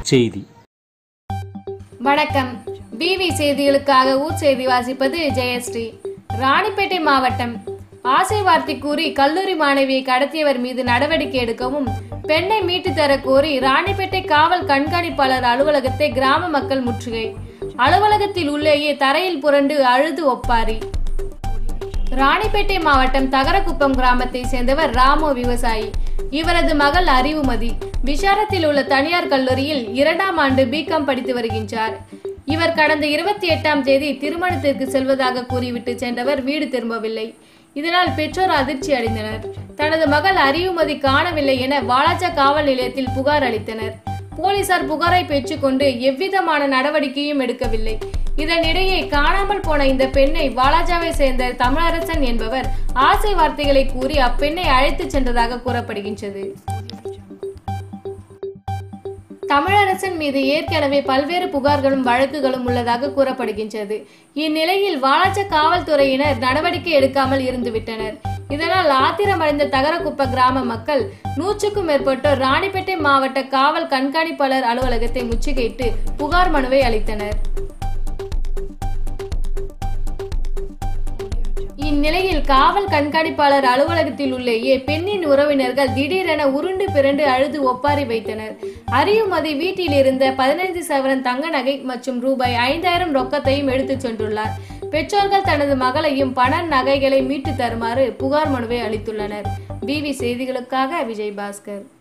செய்தி வணக்கம் பிவி செய்திகளுக்காக ஊர் செய்தி வாசிப்பது ஜெயஸ்ரீ ராணிப்பேட்டை மாவட்டம் ஆசை வார்த்தை கூறி கல்லூரி மாணவியை கடத்தியவர் மீது நடவடிக்கை எடுக்கவும் பெண்ணை மீட்டு தர கோரி ராணிப்பேட்டை காவல் கண்காணிப்பாளர் அலுவலகத்தை கிராம மக்கள் முற்றுகை அலுவலகத்தில் உள்ளேயே தரையில் புரண்டு அழுது ஒப்பாரி ராணிப்பேட்டை மாவட்டம் தகரக்குப்பம் கிராமத்தை சேர்ந்தவர் ராமு விவசாயி இவரது மகள் அறிவுமதி விஷாரத்தில் உள்ள தனியார் கல்லூரியில் இரண்டாம் ஆண்டு பிகாம் படித்து வருகின்றார் இவர் கடந்த இருபத்தி எட்டாம் தேதி திருமணத்திற்கு செல்வதாக கூறிவிட்டு சென்றவர் வீடு திரும்பவில்லை இதனால் பெற்றோர் அதிர்ச்சி அடைந்தனர் தனது மகள் அறிவுமதி காணவில்லை என வாலாஜா காவல் நிலையத்தில் புகார் அளித்தனர் போலீசார் புகாரை பெற்றுக்கொண்டு எவ்விதமான நடவடிக்கையும் எடுக்கவில்லை இதனிடையே காணாமல் போன இந்த பெண்ணை வாலாஜாவை சேர்ந்த தமிழரசன் என்பவர் ஆசை வார்த்தைகளை கூறி அப்பெண்ணை அழைத்துச் சென்றதாக கூறப்படுகின்றது தமிழரசன் மீது ஏற்கனவே பல்வேறு புகார்களும் வழக்குகளும் உள்ளதாக கூறப்படுகின்றது இந்நிலையில் வாலாஜா காவல்துறையினர் நடவடிக்கை எடுக்காமல் இருந்துவிட்டனர் இதனால் ஆத்திரமடைந்த தகரக்குப்ப கிராம மக்கள் நூற்றுக்கும் மேற்பட்டோர் ராணிப்பேட்டை மாவட்ட காவல் கண்காணிப்பாளர் அலுவலகத்தை முற்றுகையிட்டு புகார் மனுவை அளித்தனர் இந்நிலையில் காவல் கண்காணிப்பாளர் அலுவலகத்தில் உள்ளேயே பெண்ணின் உறவினர்கள் திடீரென உருண்டு பிறண்டு அழுது ஒப்பாரி வைத்தனர் அறியுமதி வீட்டில் இருந்த பதினைந்து சவரன் தங்க நகை மற்றும் ரூபாய் ஐந்தாயிரம் ரொக்கத்தையும் எடுத்துச் சென்றுள்ளார் பெற்றோர்கள் தனது மகளையும் பண நகைகளை மீட்டு தருமாறு புகார் மனுவை அளித்துள்ளனர் பிவி செய்திகளுக்காக விஜய் பாஸ்கர்